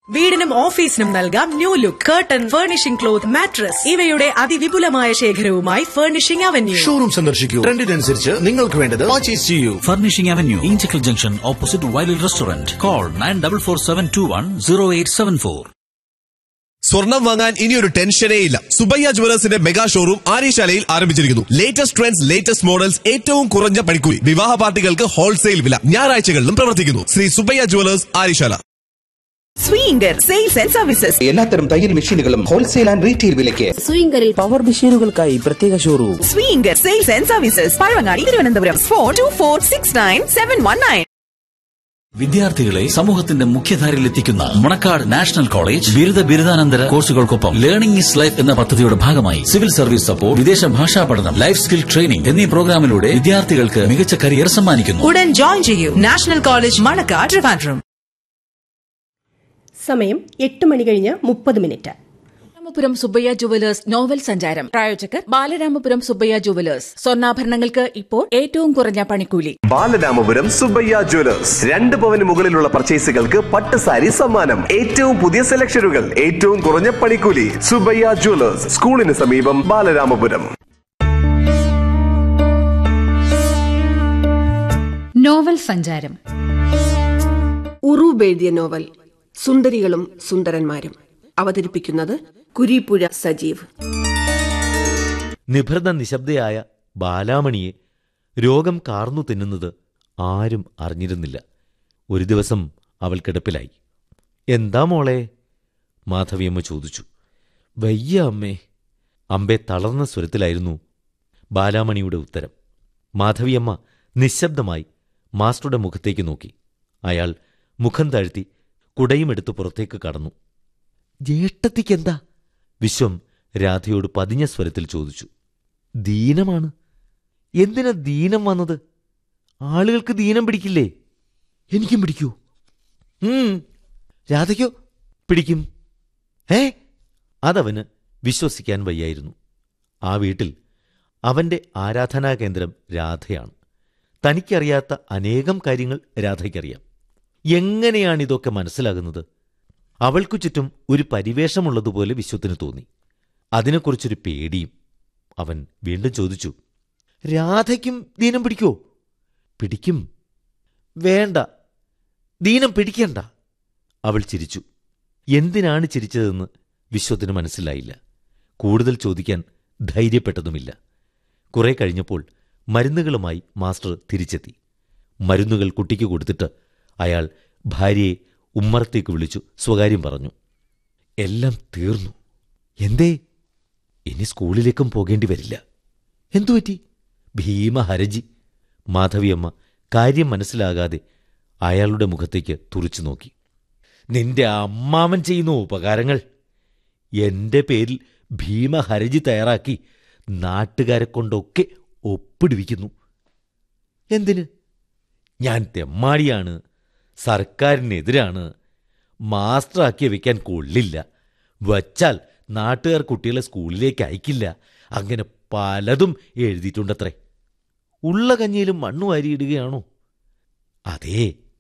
വീടിനും ഓഫീസിനും നൽകാം new look curtain furnishing cloth mattress ഇവയുടെ അതിവിപുലമായ ശേഖരവുമായി ഫർണിഷിംഗ് അവന്യൂ ഷോറൂം സന്ദർശിക്കൂ ട്രെൻഡിനനുസരിച്ച് നിങ്ങൾക്ക് വേണ്ടത് പർച്ചേസ് ചെയ്യൂ Furnishing Avenue, Inchicle Junction, opposite Wiley Restaurant. Call 9447210874. സ്വർണം വാങ്ങാൻ ഇനിയൊരു ടെൻഷനേ ഇല്ല സുബയ്യ ജുവലേഴ്സിന്റെ മെഗാ ഷോറൂം ആര്യശാലയിൽ ആരംഭിച്ചിരിക്കുന്നു ലേറ്റസ്റ്റ് ട്രെൻഡ്സ് ലേറ്റസ്റ്റ് മോഡൽസ് ഏറ്റവും കുറഞ്ഞ പണിക്കൂലി വിവാഹ പാർട്ടികൾക്ക് ഹോൾസെയിൽ വില ഞായറാഴ്ചകളിലും പ്രവർത്തിക്കുന്നു Sri Subaiya jewellers Aryasala Swinger sales and services എല്ലാത്തരം തയ്യൽ മെഷീനുകളും ഹോൾസെയിൽ ആൻഡ് റീറ്റെയിൽ വിലയ്ക്ക് സ്വിംഗറിൽ പവർ മെഷീനുകൾക്കായി പ്രത്യേക showroom Swinger sales and services Pazhavangadi Thiruvananthapuram four two four six nine seven one nine വിദ്യാർത്ഥികളെ സമൂഹത്തിന്റെ മുഖ്യധാരയിൽ എത്തിക്കുന്ന മുണക്കാട് നാഷണൽ കോളേജ് ബിരുദ ബിരുദാനന്തര കോഴ്സുകൾക്കൊപ്പം ലേണിംഗ് ഇസ് ലൈഫ് എന്ന പദ്ധതിയുടെ ഭാഗമായി സിവിൽ സർവീസ് സപ്പോർട്ട് വിദേശ ഭാഷാ പഠനം ലൈഫ് സ്കിൽ ട്രെയിനിംഗ് എന്നീ പ്രോഗ്രാമിലൂടെ വിദ്യാർത്ഥികൾക്ക് മികച്ച കരിയർ സമ്മാനിക്കുന്നു ഉടൻ ജോയിൻ ചെയ്യൂ നാഷണൽ കോളേജ് മണക്കാട് ട്രിവാൻഡ്രം സമയം എട്ട് മണി കഴിഞ്ഞ് മുപ്പത് minute Balaramapuram Subbayya jewellers novel സഞ്ചാരം പ്രായോജകർ ബാലരാമപുരം സുബ്ബയ്യ ജുവലേഴ്സ് സ്വർണ്ണാഭരണങ്ങൾക്ക് ഇപ്പോൾ ഏറ്റവും കുറഞ്ഞ പണിക്കൂലി ബാലരാമപുരം സുബയ്യ ജുവലേഴ്സ് രണ്ട് പവന് മുകളിലുള്ള പർച്ചേസുകൾക്ക് പട്ട് സാരി സമ്മാനം ഏറ്റവും പുതിയ സെലക്ഷനുകൾ ഏറ്റവും കുറഞ്ഞ പണിക്കൂലി സുബയ്യ ജുവലേഴ്സ് സ്കൂളിന് സമീപം ബാലരാമപുരം നോവൽ സഞ്ചാരം ഉറൂബ് എഴുതിയ നോവൽ സുന്ദരികളും സുന്ദരന്മാരും അവതരിപ്പിക്കുന്നത് കുരിപ്പുഴ സജീവ് നിഭൃത നിശബ്ദയായ ബാലാമണിയെ രോഗം കാർന്നു തിന്നുന്നത് ആരും അറിഞ്ഞിരുന്നില്ല ഒരു ദിവസം അവൾ കിടപ്പിലായി എന്താ മോളെ മാധവിയമ്മ ചോദിച്ചു വയ്യ അമ്മേ അമ്പെ തളർന്ന സ്വരത്തിലായിരുന്നു ബാലാമണിയുടെ ഉത്തരം മാധവിയമ്മ നിശബ്ദമായി മാസ്റ്ററുടെ മുഖത്തേക്ക് നോക്കി അയാൾ മുഖം താഴ്ത്തി കുടയുമെടുത്ത് പുറത്തേക്ക് കടന്നു ജ്യേഷ്ഠത്തിക്കെന്താ വിശ്വം രാധയോട് പതിഞ്ഞ സ്വരത്തിൽ ചോദിച്ചു ദീനമാണ് എന്തിനാ ദീനം വന്നത് ആളുകൾക്ക് ദീനം പിടിക്കില്ലേ എനിക്കും പിടിക്കൂ ഉം, രാധയ്ക്കോ പിടിക്കും ഏ അതവന് വിശ്വസിക്കാൻ വയ്യായിരുന്നു ആ വീട്ടിൽ അവന്റെ ആരാധനാകേന്ദ്രം രാധയാണ് തനിക്കറിയാത്ത അനേകം കാര്യങ്ങൾ രാധയ്ക്കറിയാം എങ്ങനെയാണിതൊക്കെ മനസ്സിലാകുന്നത് അവൾക്കു ചുറ്റും ഒരു പരിവേഷമുള്ളതുപോലെ വിശ്വത്തിന് തോന്നി അതിനെക്കുറിച്ചൊരു പേടിയും അവൻ വീണ്ടും ചോദിച്ചു രാധയ്ക്കും ദീനം പിടിക്കോ പിടിക്കും വേണ്ട ദീനം പിടിക്കണ്ട അവൾ ചിരിച്ചു എന്തിനാണ് ചിരിച്ചതെന്ന് വിശ്വത്തിന് മനസ്സിലായില്ല കൂടുതൽ ചോദിക്കാൻ ധൈര്യപ്പെട്ടതുമില്ല കുറെ കഴിഞ്ഞപ്പോൾ മരുന്നുകളുമായി മാസ്റ്റർ തിരിച്ചെത്തി മരുന്നുകൾ കുട്ടിക്ക് കൊടുത്തിട്ട് അയാൾ ഭാര്യയെ ഉമ്മറത്തേക്ക് വിളിച്ചു സ്വകാര്യം പറഞ്ഞു എല്ലാം തീർന്നു എന്തേ ഇനി സ്കൂളിലേക്കും പോകേണ്ടി വരില്ല എന്തുപറ്റി ഭീമഹരജി മാധവിയമ്മ കാര്യം മനസ്സിലാകാതെ അയാളുടെ മുഖത്തേക്ക് തുറിച്ചു നോക്കി നിന്റെ അമ്മാമൻ ചെയ്യുന്ന ഉപകാരങ്ങൾ എന്റെ പേരിൽ ഭീമഹരജി തയ്യാറാക്കി നാട്ടുകാരെ കൊണ്ടൊക്കെ ഒപ്പിടുവിക്കുന്നു എന്തിന് ഞാൻ തെമ്മാടിയാണ് സർക്കാരിനെതിരാണ് മാസ്റ്ററാക്കി വെക്കാൻ കൊള്ളില്ല വച്ചാൽ നാട്ടുകാർ കുട്ടികളെ സ്കൂളിലേക്ക് അയക്കില്ല അങ്ങനെ പലതും എഴുതിയിട്ടുണ്ടത്രേ ഉള്ള കഞ്ഞിയിലും മണ്ണു വാരിയിടുകയാണോ അതേ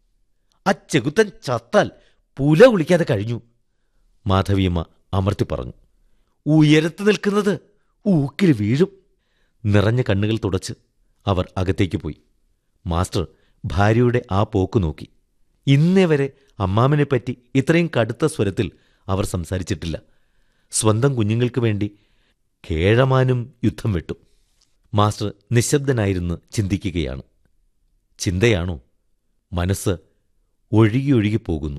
ആ ചെകുത്തൻ ചത്താൽ പുല കുളിക്കാതെ കഴിഞ്ഞു മാധവിയമ്മ അമർത്തി പറഞ്ഞു ഉയരത്ത് നിൽക്കുന്നത് ഊക്കിൽ വീഴും നിറഞ്ഞ കണ്ണുകൾ തുടച്ച് അവർ അകത്തേക്ക് പോയി മാസ്റ്റർ ഭാര്യയുടെ ആ പോക്ക് നോക്കി ഇന്നേ വരെ അമ്മാമനെപ്പറ്റി ഇത്രയും കടുത്ത സ്വരത്തിൽ അവർ സംസാരിച്ചിട്ടില്ല സ്വന്തം കുഞ്ഞുങ്ങൾക്ക് വേണ്ടി കേഴമാനും യുദ്ധം വെട്ടു മാസ്റ്റർ നിശബ്ദനായിരുന്ന് ചിന്തിക്കുകയാണ് ചിന്തയാണോ മനസ്സ് ഒഴുകി ഒഴുകി പോകുന്നു